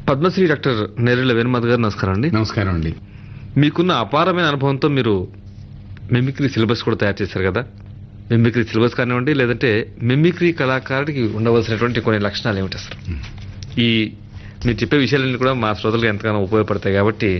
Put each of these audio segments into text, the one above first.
Padmashri doctor Nerella వేణుమాధ గారు నమస్కారం అండి నమస్కారం అండి మీకున్న అపారమైన అనుభవంతో మీరు మిమిక్రీ సిలబస్ కూడా తయారు చేశారు కదా మిమిక్రీ సిలబస్ కానివ్వండి లేదంటే మిమిక్రీ కళాకారుడికి ఉండవలసినటువంటి కొన్ని లక్షణాలు ఏమిటి అసలు ఈ మీరు చెప్పే విషయాలన్నీ కూడా మా శ్రోతలకు ఎంతగానో ఉపయోగపడతాయి కాబట్టి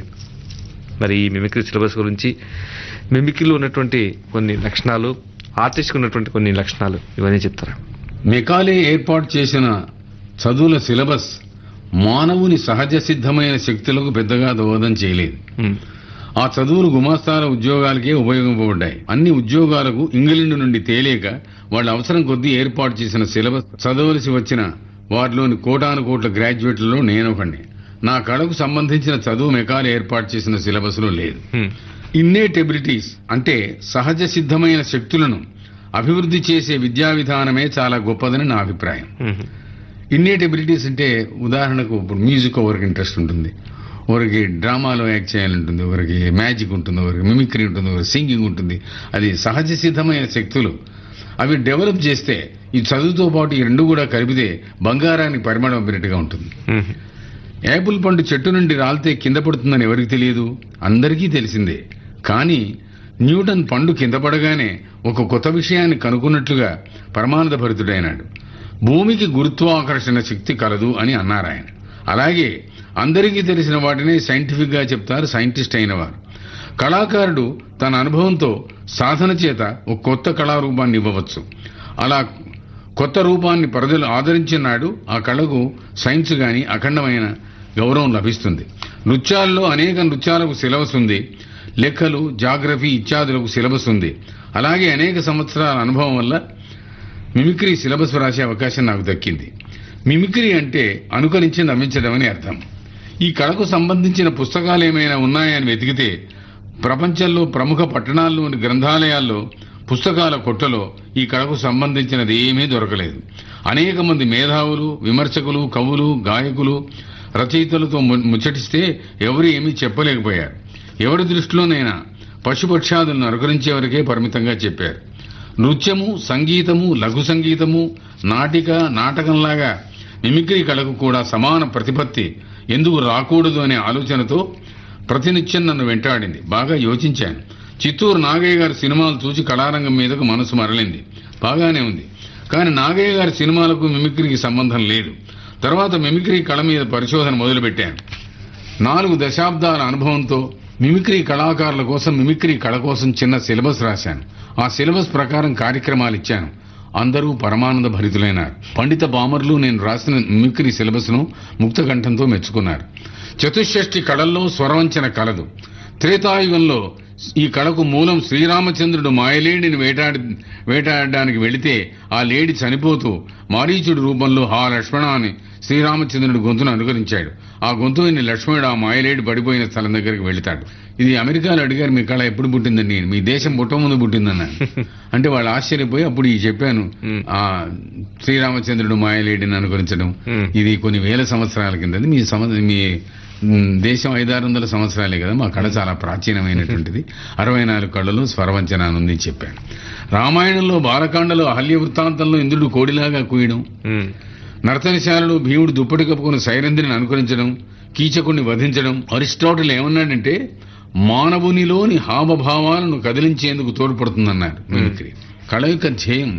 మరి ఈ మిమిక్రీ సిలబస్ గురించి మిమిక్రీలో ఉన్నటువంటి కొన్ని లక్షణాలు ఆర్టిస్ట్కి ఉన్నటువంటి కొన్ని లక్షణాలు ఇవన్నీ చెప్తారా మెకాలే ఏర్పాటు చేసిన చదువుల సిలబస్ మానవుని సహజ సిద్ధమైన శక్తులకు పెద్దగా దోహదం చేయలేదు ఉమ్, ఆ చదువులు గుమాస్తాల ఉద్యోగాలకే ఉపయోగపడ్డాయి అన్ని ఉద్యోగాలకు ఇంగ్లాండ్ నుండి తేలేక వాళ్ళ అవసరం కొద్దీ ఏర్పాటు చేసిన సిలబస్ చదవలసి వచ్చిన వారిలోని కోటాను కోట్ల గ్రాడ్యుయేట్లలో నేనొకండి నా కళకు సంబంధించిన చదువు మెకాలే ఏర్పాటు చేసిన సిలబస్లో లేదు ఉమ్, ఇన్నేట్ ఎబిలిటీస్ అంటే సహజ సిద్ధమైన శక్తులను అభివృద్ధి చేసే విద్యా విధానమే చాలా గొప్పదని నా అభిప్రాయం ఉమ్, ఇన్నేట్ ఎబిలిటీస్ అంటే ఉదాహరణకు ఇప్పుడు మ్యూజిక్ ఒకరికి ఇంట్రెస్ట్ ఉంటుంది ఒకరికి డ్రామాలో యాక్ట్ చేయాలంటుంది ఒకరికి మ్యాజిక్ ఉంటుంది ఒకరికి మిమిక్రీ ఉంటుంది ఒకరికి సింగింగ్ ఉంటుంది అది సహజ సిద్ధమైన శక్తులు అవి డెవలప్ చేస్తే ఈ చదువుతో పాటు ఈ రెండు కూడా కలిపితే బంగారానికి పరిమాణం పెరిగినట్టుగా ఉంటుంది ఉమ్, యాపిల్ పండు చెట్టు నుండి రాలితే కింద పడుతుందని ఎవరికి తెలియదు అందరికీ తెలిసిందే కానీ న్యూటన్ పండు కింద పడగానే ఒక కొత్త విషయాన్ని కనుక్కున్నట్లుగా పరమానంద భరితుడైనాడు భూమికి గురుత్వాకర్షణ శక్తి కలదు అని అన్నారు ఆయన అలాగే అందరికీ తెలిసిన వాటిని సైంటిఫిక్ గా చెప్తారు సైంటిస్ట్ అయిన వారు కళాకారుడు తన అనుభవంతో సాధన చేత ఒక కొత్త కళారూపాన్ని ఇవ్వవచ్చు అలా కొత్త రూపాన్ని ప్రజలు ఆదరించిన నాడు ఆ కళకు సైన్స్ గాని అఖండమైన గౌరవం లభిస్తుంది నృత్యాల్లో అనేక నృత్యాలకు సిలబస్ ఉంది లెక్కలు జాగ్రఫీ ఇత్యాదులకు సిలబస్ ఉంది అలాగే అనేక సంవత్సరాల అనుభవం వల్ల మిమిక్రీ సిలబస్ రాసే అవకాశం నాకు దక్కింది మిమిక్రీ అంటే అనుకరించి నమ్మించడం అని అర్థం ఈ కళకు సంబంధించిన పుస్తకాలు ఏమైనా ఉన్నాయని వెతికితే ప్రపంచంలో ప్రముఖ పట్టణాల్లోని గ్రంథాలయాల్లో పుస్తకాల కొట్టలో ఈ కళకు సంబంధించినది ఏమీ దొరకలేదు అనేక మంది మేధావులు విమర్శకులు కవులు గాయకులు రచయితలతో ము- ముచ్చటిస్తే ఎవరు ఏమీ చెప్పలేకపోయారు ఎవరి దృష్టిలోనైనా పశుపక్షాదులను అనుకరించే వరకే పరిమితంగా చెప్పారు నృత్యము సంగీతము లఘు సంగీతము నాటిక నాటకంలాగా మిమిక్రీ కళకు కూడా సమాన ప్రతిపత్తి ఎందుకు రాకూడదు అనే ఆలోచనతో ప్రతినిత్యం నన్ను వెంటాడింది బాగా యోచించాను చిత్తూరు నాగయ్య గారి సినిమాలు చూసి కళారంగం మీదకు మనసు మరలింది బాగానే ఉంది కానీ నాగయ్య గారి సినిమాలకు మిమిక్రీకి సంబంధం లేదు తర్వాత మిమిక్రీ కళ మీద పరిశోధన మొదలుపెట్టాను నాలుగు దశాబ్దాల అనుభవంతో మిమిక్రీ కళాకారుల కోసం మిమిక్రీ కళ కోసం చిన్న సిలబస్ రాశాను ఆ సిలబస్ ప్రకారం కార్యక్రమాలు ఇచ్చాను అందరూ పరమానంద భరితులైనారు పండిత బామర్లు నేను రాసిన మిమిక్రీ సిలబస్ ను ముక్త కంఠంతో మెచ్చుకున్నారు చతుషష్ఠి కళల్లో స్వరవంచన కలదు త్రేతాయుగంలో ఈ కళకు మూలం శ్రీరామచంద్రుడు మాయలేడిని వేటాడి వేటాడడానికి వెళితే ఆ లేడి చనిపోతూ మారీచుడి రూపంలో హా లక్ష్మణ అని శ్రీరామచంద్రుడి గొంతును అనుకరించాడు ఆ గొంతు విని లక్ష్మణుడు ఆ మాయలేడి పడిపోయిన స్థలం దగ్గరికి వెళతాడు ఇది అమెరికాలో అడిగారు మీ కళ ఎప్పుడు పుట్టిందండి మీ దేశం పుట్ట ముందు పుట్టిందన్నాను అంటే వాళ్ళు ఆశ్చర్యపోయి అప్పుడు ఈ చెప్పాను మ్. ఆ శ్రీరామచంద్రుడు మాయలేడిని అనుకరించడం మ్. ఇది కొన్ని వేల సంవత్సరాల కిందది మీ సమ మీ మ్, దేశం ఐదారు వందల సంవత్సరాలే కదా మా కళ చాలా ప్రాచీనమైనటువంటిది అరవై నాలుగు కళలు స్వరవంచన అని ఉంది చెప్పాను రామాయణంలో బాలకాండలో అహల్య వృత్తాంతంలో ఇంద్రుడు కోడిలాగా కూయడం ఉమ్, నర్తనశాలలో భీముడు దుప్పటి కప్పుకుని సైరంధ్రిని అనుకరించడం కీచకుణ్ణి వధించడం అరిస్టాటిల్ ఏమన్నాడంటే మానవునిలోని హావభావాలను కదిలించేందుకు తోడ్పడుతుందన్నారు మిమిక్రీ కళ యొక్క ధ్యేయం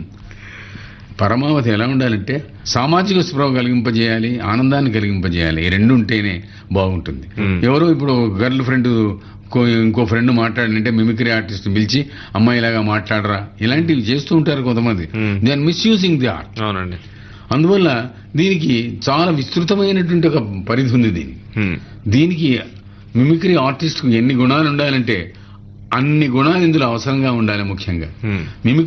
పరమావధి ఎలా ఉండాలంటే సామాజిక స్పృహ కలిగింపజేయాలి ఆనందాన్ని కలిగింపజేయాలి ఈ రెండు ఉంటేనే బాగుంటుంది Hmm. ఎవరో ఇప్పుడు గర్ల్ ఫ్రెండ్ ఇంకో ఫ్రెండ్ మాట్లాడినంటే మిమిక్రీ ఆర్టిస్ట్ పిలిచి అమ్మాయిలాగా మాట్లాడరా ఇలాంటివి చేస్తూ ఉంటారు కొంతమంది Hmm. They are misusing the art అవునండి అందువల్ల దీనికి చాలా విస్తృతమైనటువంటి ఒక పరిధి ఉంది దీనికి ఉమ్, దీనికి మిమిక్రీ ఆర్టిస్ట్కు ఎన్ని గుణాలు ఉండాలంటే అన్ని గుణాలు ఇందులో అవసరంగా ఉండాలి ముఖ్యంగా ఉమ్. మిమిక్రీ